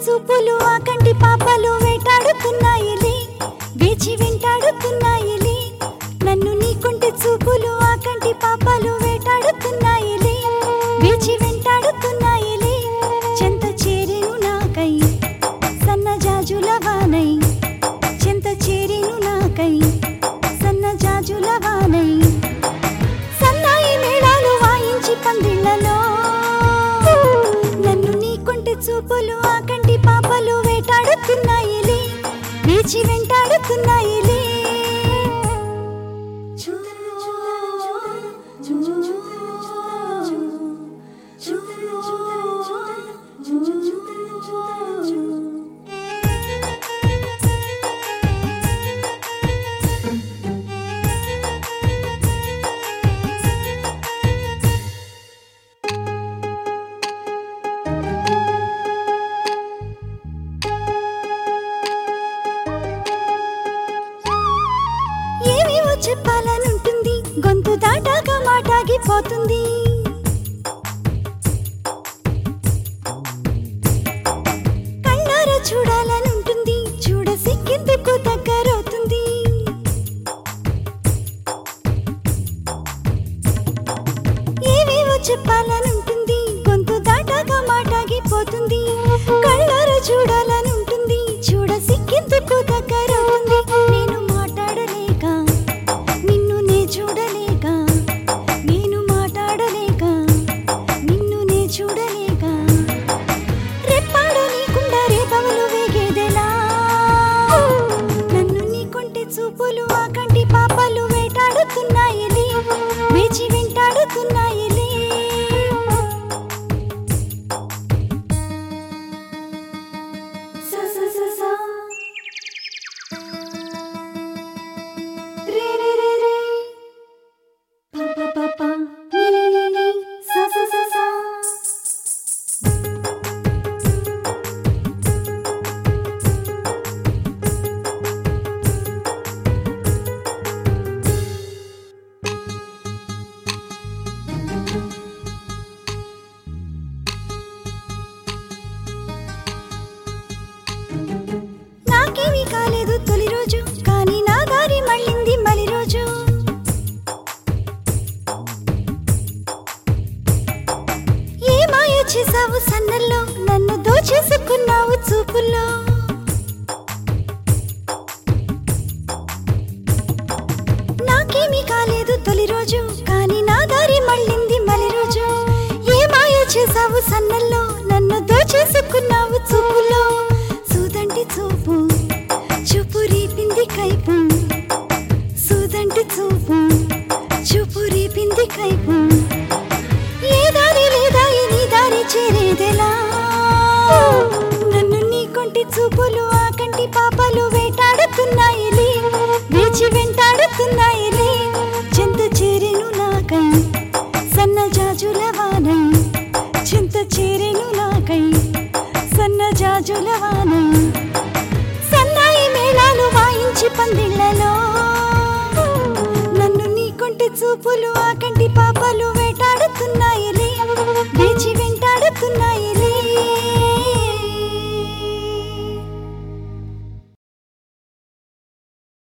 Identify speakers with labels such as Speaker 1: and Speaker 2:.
Speaker 1: చూపులు ఆ కంటి పాపలు వేటాడుతున్నాయిలే వేచి వెంటాడుతున్నాయిలే నన్ను నీ కొంటి చూపులు ఆ కంటి పాపలు వేటాడుతున్నాయిలే వేచి వెంటాడుతున్నాయిలే చెంత చేరెను నాకై సన్నజాజుల వానై చెంత చేరెను నాకై సన్నజాజుల వానై సన్నాయి మేళాలు వాయించి పందిళ్లలో నన్ను నీ కొంటి చూపులు ఆ కంటి పాపలు వేటాడుతున్నాయిలే వేచి వెంటాడుతున్నాయిలే ఏమేమో చెప్పాలనుంటుంది గొంతు దాటాక మాటాగిపోతుంది కళ్ళారా చూడాలనుంటుంది చూడ సిక్కెందుకు దగ్గరవుతుంది ఏమేమో చెప్పాలనుంటుంది గొంతు దాటాక మాటాగిపోతుంది కళ్ళారా చూడాలనుంటుంది చూడ సిక్కెందుకు దగ్గరవుతుంది నేను మాట్లాడలేక నిన్ను నే చూడలేక నేను మాట్లాడలేక నిన్ను నే చూడలేక రెప్పాడు నీకుండా రేపవలు వేగేదెలా నన్ను నీ కొంటి చూపులు ఆ కంటి పాపలు వేటాడుతున్నాయిలే వేచి వెంటాడుతున్నాయిలే స స స స రే రే రే రే ప ప ప ప ని ని ని ని స స స స నాకేమీ కాలేదు తొలి రోజు కానీ నా దారి మళ్ళింది మలి రోజు ఏ మాయ చేసావు సన్నల్లో నన్ను దోచేసుకున్నావు చూపుల్లో నాకేమీ కాలేదు తొలి రోజు కానీ నా దారి మళ్ళింది మలి రోజు ఏ మాయ చేసావు సన్నల్లో నన్ను దోచేసుకున్నావు చూపులో సూదంటి చూపు చూపు రీపింది కైపు సూదంటి చూపు చూపు రీపింది కైపు ఏ దారి లేదా ఈ నీ దారి చేరేదెలా నన్ను నీ కొంటి చూపులు ఆ కంటి పాపలు వేటాడుతున్నాయిలే వేచి వెంటాడుతున్నాయిలే చెంత చేరెను నాకై సన్నజాజుల వానై చెంత చేరెను నాకై సన్నజాజుల వానై సన్నాయి మేళాలు వాయించి పందిళ్లలో నన్ను నీ కొంటి చూపులు ఆ